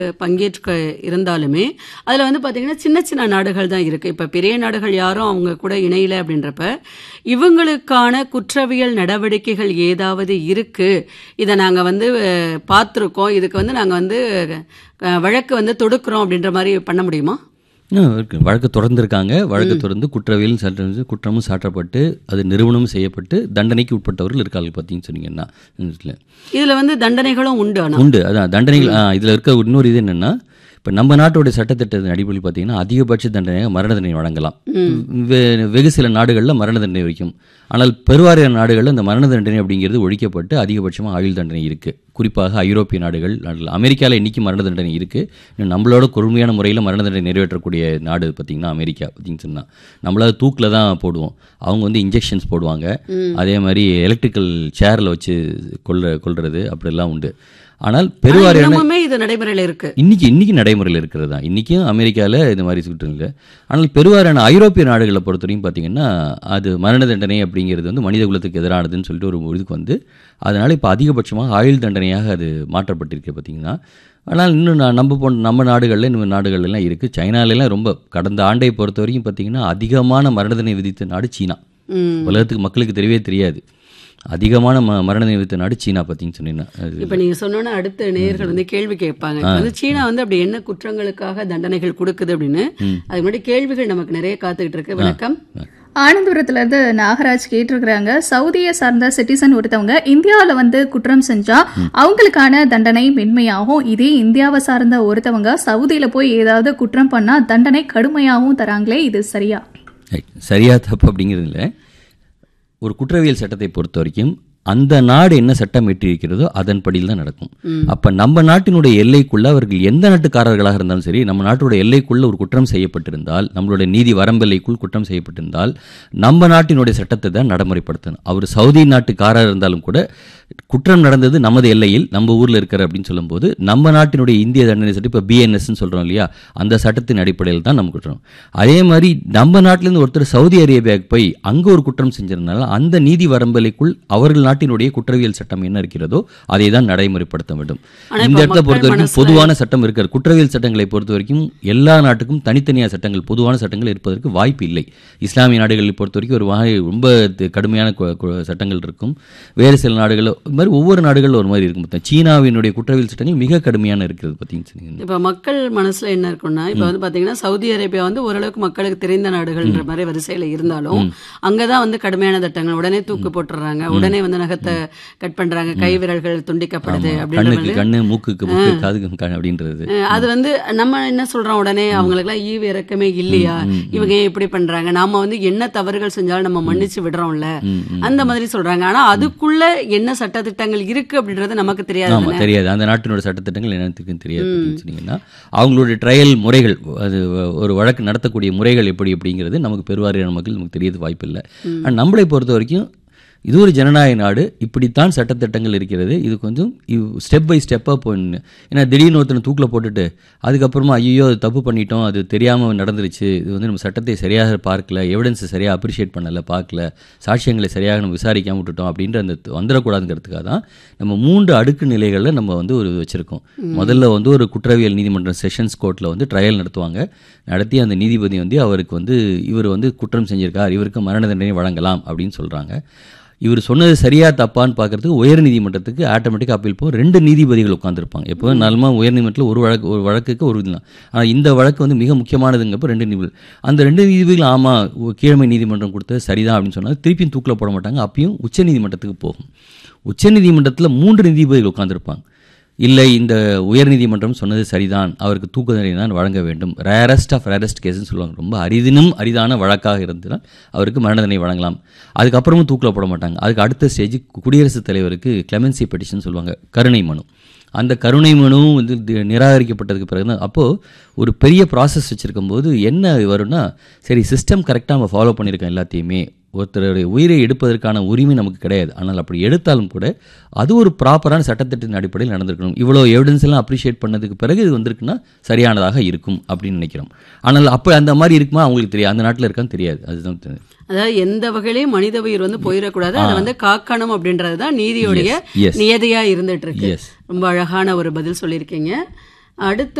பங்கேற்க இருந்தாலுமே அதில் வந்து பார்த்தீங்கன்னா சின்ன சின்ன நாடுகள் தான் இருக்குது இப்போ பெரிய நாடுகள் யாரும் அவங்க கூட இணையல அப்படின்றப்ப இவங்களுக்கான குற்றவியல் நடவடிக்கைகள் ஏதாவது இருக்குது இதை நாங்கள் வந்து அஹ், பார்த்திருக்கோம் இதுக்கு வந்து நாங்கள் வந்து அஹ், வழக்கு வந்து தொடுக்கிறோம் அப்படின்ற மாதிரி பண்ண முடியுமா இன்னும் இருக்கு வழக்கு தொடர்ந்துருக்காங்க வழக்கு தொடர்ந்து குற்றவியல் சட்ட குற்றமும் சாட்டப்பட்டு அது நிறுவனமும் செய்யப்பட்டு தண்டனைக்கு உட்பட்டவர்கள் இருக்காங்க பார்த்தீங்கன்னு சொன்னீங்கன்னா இதுல. இதில் வந்து தண்டனைகளும் உண்டு ஆனால் உண்டு அதான் தண்டனைகள் ஆ, இதுல இருக்க இன்னொரு இது என்னன்னா இப்போ நம்ம நாட்டோட சட்டத்திட்டத்தின் அடிப்படையில் பார்த்தீங்கன்னா அதிகபட்ச தண்டனையாக மரண தண்டனை வழங்கலாம் வெ- வெகு சில நாடுகளில் மரண தண்டனை வரைக்கும் ஆனால் பெருவாரியான நாடுகளில் இந்த மரண தண்டனை அப்படிங்கிறது ஒழிக்கப்பட்டு அதிகபட்சமாக ஆயுள் தண்டனை இருக்குது குறிப்பாக ஐரோப்பிய நாடுகள் நாடுகள் அமெரிக்காவில் இன்னைக்கு மரண தண்டனை இருக்குது இன்னும் நம்மளோட கொடுமையான முறையில் மரண தண்டனை நிறைவேற்றக்கூடிய நாடு பார்த்திங்கன்னா அமெரிக்கா பார்த்தீங்கன்னு சொன்னால் நம்மளாவது தூக்கில் தான் போடுவோம் அவங்க வந்து இன்ஜெக்ஷன்ஸ் போடுவாங்க அதே மாதிரி எலக்ட்ரிக்கல் சேரில் வச்சு கொல்ற கொல்றது அப்படிலாம் உண்டு ஆனால் பெருவாரியான இன்னமுமே இது நடைமுறையில் இருக்கு இன்னைக்கு இன்னைக்கு நடைமுறையில் இருக்கிறது தான் இன்றைக்கும் அமெரிக்காவில் இது மாதிரி சுற்றம் இல்லை ஆனால் பெருவாரியான ஐரோப்பிய நாடுகளை பொறுத்தவரைக்கும் பார்த்தீங்கன்னா அது மரண தண்டனை அப்படிங்கிறது வந்து மனித குலத்துக்கு எதிரானதுன்னு சொல்லிட்டு ஒரு இதுக்கு வந்து அதனால் இப்போ அதிகபட்சமாக ஆயுள் தண்டனையாக அது மாற்றப்பட்டிருக்கு பார்த்தீங்கன்னா ஆனால் இன்னும் நான் நம்ம போன நம்ம நாடுகளில் இன்னும் நாடுகள் எல்லாம் இருக்குது சைனாலெல்லாம் ரொம்ப கடந்த ஆண்டை பொறுத்த வரைக்கும் பார்த்தீங்கன்னா அதிகமான மரண தண்டனை விதித்த நாடு சீனா ம் உலகத்துக்கு மக்களுக்கு தெரியவே தெரியாது அதிகமான ம மரண தண்டனை விதித்த நாடு சீனா பார்த்தீங்கன்னு சொன்னீங்கன்னா அது இப்ப நீங்க சொன்னோன்னா அடுத்த நேயர்கள் வந்து கேள்வி கேட்பாங்க இப்ப வந்து சீனா வந்து அப்படி என்ன குற்றங்களுக்காக தண்டனைகள் கொடுக்குது அப்படின்னு அதுக்கு முன்னாடி கேள்விகள் நமக்கு நிறைய காத்துக்கிட்டு இருக்கு வணக்கம் ஆனந்தபுரத்துல இருந்து நாகராஜ் கேட்டிருக்கிறாங்க சவுதியை சார்ந்த சிட்டிசன் ஒருத்தவங்க இந்தியாவில் வந்து குற்றம் செஞ்சா அவங்களுக்கான தண்டனை மென்மையாகும் இதே இந்தியாவை சார்ந்த ஒருத்தவங்க சவுதியில போய் ஏதாவது குற்றம் பண்ணா தண்டனை கடுமையாகவும் தராங்களே இது சரியா ரைட். சரியா தப்பு அப்படிங்கிறது இல்லை ஒரு குற்றவியல் சட்டத்தை பொறுத்த வரைக்கும் அந்த நாடு என்ன சட்டம் ஏற்றிருக்கிறதோ அதன்படியில் தான் நடக்கும் அப்ப நம்ம நாட்டினுடைய எல்லைக்குள்ள அவர்கள் எந்த நாட்டுக்காரர்களாக இருந்தாலும் சரி நம்ம நாட்டுடைய எல்லைக்குள்ள ஒரு குற்றம் செய்யப்பட்டிருந்தால் நம்மளுடைய நீதி வரம்பெல்லைக்குள் குற்றம் செய்யப்பட்டிருந்தால் நம்ம நாட்டினுடைய சட்டத்தை தான் நடைமுறைப்படுத்தணும் அவர் சவுதி நாட்டுக்காரர் இருந்தாலும் கூட குற்றம் நடந்தது நமது எல்லையில் நம்ம ஊர்ல இருக்கிற அப்படின்னு சொல்லும்போது நம்ம நாட்டினுடைய இந்திய தண்டனை சட்டம் இப்போ பிஎன்எஸ்ன்னு சொல்றோம் இல்லையா அந்த சட்டத்தின் அடிப்படையில் தான் நம்ம குற்றம் அதே மாதிரி நம்ம நாட்டிலேருந்து ஒருத்தர் சவுதி அரேபியாவுக்கு போய் அங்க ஒரு குற்றம் செஞ்சதுனால அந்த நீதி வரம்பலைக்குள் அவர்கள் நாட்டினுடைய குற்றவியல் சட்டம் என்ன இருக்கிறதோ அதை தான் நடைமுறைப்படுத்த வேண்டும் ஆனா இந்த இப்ப இடத்துல பொறுத்த மக்கள் வரைக்கும் மனசுல- பொதுவான சட்டம் இருக்கிறது குற்றவியல் சட்டங்களை பொறுத்த வரைக்கும் எல்லா நாட்டுக்கும் தனித்தனியாக சட்டங்கள் பொதுவான சட்டங்கள் இருப்பதற்கு வாய்ப்பு இல்லை இஸ்லாமிய நாடுகளை பொறுத்த வரைக்கும் ஒரு வகை ரொம்ப தி- கடுமையான கு- கு- சட்டங்கள் இருக்கும் வேறு சில நாடுகள் இது மாதிரி ஒவ்வொரு நாடுகளில் ஒரு மாதிரி இருக்கும் மொத்தம் சீனாவினுடைய குற்றவியல் சட்டங்கள் மிக கடுமையான இருக்கிறது பார்த்தீங்கன்னு இப்ப மக்கள் மனசுல என்ன இருக்கும்னா இப்ப வந்து பாத்தீங்கன்னா சவுதி அரேபியா வந்து ஓரளவுக்கு மக்களுக்கு தெரிந்த நாடுகள்ன்ற மாதிரி வரிசையில இருந்தாலும் அங்கதான் வந்து கடுமையான சட்டங்கள் உடனே தூக்கு போட்டுறாங்க உடனே வந்து நகத்தை கட் பண்றாங்க கை விரல்கள் துண்டிக்கப்படுது அப்படின்ற கண்ணுக்கு மாதிரி கண்ணு மூக்குக்கு மூக்கு காதுக்கு கண் அப்படின்றது அஹ் அது வந்து நம்ம என்ன சொல்றோம் உடனே அவங்களுக்குலாம் ஈவு இறக்கமே இல்லையா இவங்க ஏன் இப்படி பண்றாங்க நாம வந்து என்ன தவறுகள் செஞ்சாலும் நம்ம மன்னிச்சு விடுறோம்ல அந்த மாதிரி சொல்றாங்க ஆனா அதுக்குள்ள என்ன சட்டத்திட்டங்கள் இருக்கு அப்படின்றது நமக்கு தெரியாது ஆமா தெரியாது அந்த நாட்டினோட சட்டத்திட்டங்கள் என்னத்துக்குன்னு தெரியாது அப்படின்னு சொன்னீங்கன்னா அவங்களுடைய ட்ரையல் முறைகள் அது ஒரு வழக்கு நடத்தக்கூடிய முறைகள் எப்படி அப்படிங்கிறது நமக்கு பெருவாரியான மக்கள் நமக்கு தெரியறது வாய்ப்பு இல்லை ஆனால் நம்மளை பொறுத்த வரைக்கும் இது ஒரு ஜனநாயக நாடு இப்படித்தான் சட்டத்திட்டங்கள் இருக்கிறது இது கொஞ்சம் ஸ்டெப் பை ஸ்டெப்பாக போயின்னு ஏன்னா திடீர்னு ஒருத்தனை தூக்கில் போட்டுட்டு அதுக்கப்புறமா ஐயோ அது தப்பு பண்ணிட்டோம் அது தெரியாமல் நடந்துருச்சு இது வந்து நம்ம சட்டத்தை சரியாக பார்க்கல எவிடன்ஸை சரியாக அப்ரிஷியேட் பண்ணல பார்க்கல சாட்சியங்களை சரியாக நம்ம விசாரிக்காம விட்டுட்டோம் அப்படின்ற அந்த வந்துடக்கூடாதுங்கிறதுக்காக தான் நம்ம மூன்று அடுக்கு நிலைகளில் நம்ம வந்து ஒரு வச்சுருக்கோம் முதல்ல வந்து ஒரு குற்றவியல் நீதிமன்றம் செஷன்ஸ் கோர்ட்டில் வந்து ட்ரையல் நடத்துவாங்க நடத்தி அந்த நீதிபதி வந்து அவருக்கு வந்து இவர் வந்து குற்றம் செஞ்சிருக்கார் இவருக்கு மரண தண்டனை வழங்கலாம் அப்படின்னு சொல்கிறாங்க இவர் சொன்னது சரியா தப்பான்னு பார்க்கறதுக்கு உயர் நீதிமன்றத்துக்கு ஆட்டோமேட்டிக்காக அப்பீல் போகும் ரெண்டு நீதிபதிகள் உட்காந்துருப்பாங்க எப்போ நார்மலாக உயர் நீதிமன்றத்தில் ஒரு வழக்கு ஒரு வழக்குக்கு ஒரு இதுதான் ஆனால் இந்த வழக்கு வந்து மிக முக்கியமானதுங்கப்போ ரெண்டு நீதிபதிகள் அந்த ரெண்டு நீதிபதிகள் ஆமாம் கீழமை நீதிமன்றம் கொடுத்தது சரிதான் அப்படின்னு சொன்னால் திருப்பியும் தூக்கில் போட மாட்டாங்க அப்பயும் உச்ச நீதிமன்றத்துக்கு போகும் உச்ச நீதிமன்றத்தில் மூன்று நீதிபதிகள் உட்காந்துருப்பாங்க இல்லை இந்த உயர்நீதிமன்றம் சொன்னது சரிதான் அவருக்கு தூக்கு தண்டனை தான் வழங்க வேண்டும் ரேரஸ்ட் ஆஃப் ரேரஸ்ட் கேஸ்னு சொல்லுவாங்க ரொம்ப அரிதினும் அரிதான வழக்காக இருந்ததுனால் அவருக்கு மரண தண்டனை வழங்கலாம் அதுக்கப்புறமும் தூக்கில் போட மாட்டாங்க அதுக்கு அடுத்த ஸ்டேஜ் குடியரசுத் தலைவருக்கு கிளெமென்சி பெட்டிஷன் சொல்லுவாங்க கருணை மனு அந்த கருணை மனுவும் வந்து தி- நிராகரிக்கப்பட்டதுக்கு பிறகு தான் அப்போது ஒரு பெரிய ப்ராசஸ் வச்சுருக்கும் போது என்ன வரும்னா சரி சிஸ்டம் கரெக்டாக நம்ம ஃபாலோ பண்ணியிருக்கோம் எல்லாத்தையுமே ஒருத்தருடைய உயிரை எடுப்பதற்கான உரிமை நமக்கு கிடையாது ஆனால் அப்படி எடுத்தாலும் கூட அது ஒரு ப்ராப்பரான சட்டத்திட்டத்தின் அடிப்படையில் நடந்திருக்கணும் இவ்வளோ எவிடன்ஸ் எல்லாம் அப்ரிஷியேட் பண்ணதுக்கு பிறகு இது வந்திருக்குன்னா சரியானதாக இருக்கும் அப்படின்னு நினைக்கிறோம் ஆனால் அப்போ அந்த மாதிரி இருக்குமா அவங்களுக்கு தெரியாது அந்த நாட்டில் இருக்கான்னு தெரியாது அதுதான் தெரியாது. அதாவது எந்த வகையிலையும் மனித உயிர் வந்து போயிடக்கூடாது அதை வந்து காக்கணும் அப்படின்றது தான் நீதியோடைய Yes, yes. நியதியா இருந்துட்டு இருக்கு Yes. ரொம்ப அழகான ஒரு பதில் சொல்லியிருக்கீங்க அடுத்து